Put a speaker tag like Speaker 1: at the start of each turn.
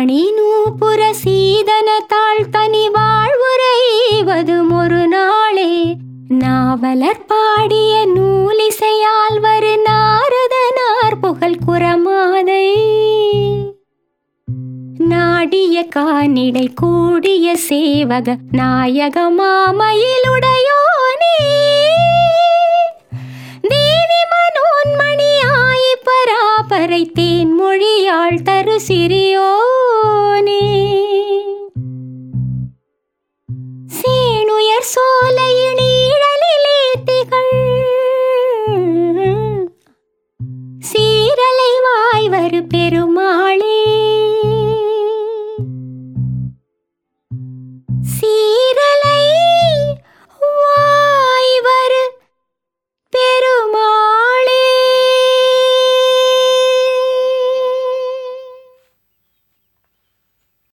Speaker 1: மணி நூபுர சீதன தாழ் தனி வாழ்வுரைவதும் ஒரு நாளே நாவலர் பாடிய நூலிசையால் வரு நாரதனார் புகழ் குரமாதை நாடிய கானிடை கூடிய சேவக நாயக மாமயிலுடையோனே தேவி மனோன்மணி ஆயி பராபரை தேன் மொழியாள் தரு சிறியோனே சேணுயர் சோலையினீழலிலே திகழ் சீரலை வாய்வரு பெருமாளே